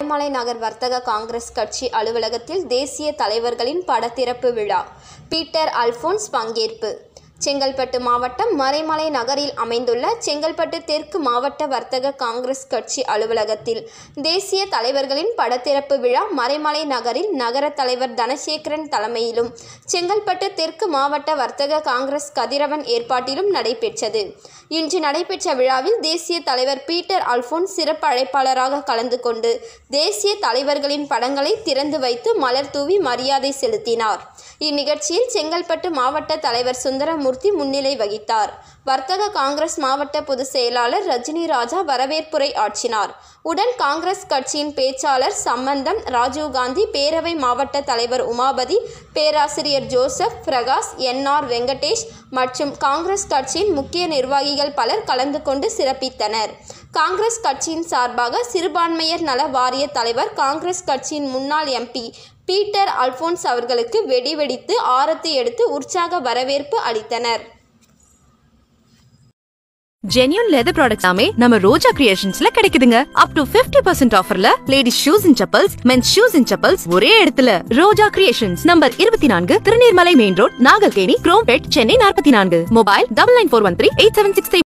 மலை நகர் வர்த்தக காங்கிரஸ் கட்சி அலுவலகத்தில் தேசிய தலைவர்களின் படத்திறப்பு விழா பீட்டர் அல்போன்ஸ் பங்கேற்பு செங்கல்பட்டு மாவட்டம் மறைமலை நகரில் அமைந்துள்ள செங்கல்பட்டு தெற்கு மாவட்ட வர்த்தக காங்கிரஸ் கட்சி அலுவலகத்தில் தேசிய தலைவர்களின் படத்திறப்பு விழா மறைமலை நகரில் நகர தலைவர் தனசேகரன் தலைமையிலும் செங்கல்பட்டு தெற்கு மாவட்ட வர்த்தக காங்கிரஸ் கதிரவன் ஏற்பாட்டிலும் நடைபெற்றது இன்று நடைபெற்ற விழாவில் தேசிய தலைவர் பீட்டர் அல்போன்ஸ் சிறப்பு அழைப்பாளராக கலந்து கொண்டு தேசிய தலைவர்களின் படங்களை திறந்து வைத்து மலர் தூவி மரியாதை செலுத்தினார் இந்நிகழ்ச்சியில் செங்கல்பட்டு மாவட்ட தலைவர் சுந்தரமூர்த்தி முன்னிலை வகித்தார் வர்த்தக காங்கிரஸ் மாவட்ட பொதுச் செயலாளர் ரஜினி ராஜா வரவேற்புரை ஆற்றினார் உடன் காங்கிரஸ் கட்சியின் பேச்சாளர் சம்பந்தம் ராஜீவ்காந்தி பேரவை மாவட்ட தலைவர் உமாபதி பேராசிரியர் ஜோசப் பிரகாஷ் என்ஆர் வெங்கடேஷ் மற்றும் காங்கிரஸ் கட்சியின் முக்கிய நிர்வாகிகள் பலர் கலந்து கொண்டு சிறப்பித்தனர் காங்கிரஸ் கட்சியின் சார்பாக சிறுபான்மையர் நல வாரிய தலைவர் காங்கிரஸ் கட்சியின் முன்னாள் எம்பி பீட்டர் அல்போன்ஸ் அவர்களுக்கு வெடி வெடித்து ஆரத்தி எடுத்து உற்சாக வரவேற்பு அளித்தனர் ஜென்யூன் லெதர் ப்ராடக்ட்ஸ் எல்லாமே நம்ம ரோஜா கிரியேஷன்ஸ்ல கிடைக்குதுங்க அப் டு 50% பர்சன்ட் ஆஃபர்ல ladies shoes and chappals men's shoes and chappals ஒரே இடத்துல ரோஜா கிரியேஷன்ஸ் நம்பர் இருபத்தி நான்கு திருநீர்மலை மெயின் ரோட் நாகல்கேணி குரோம்பேட் சென்னை நாற்பத்தி நான்கு mobile double nine four one three eight seven six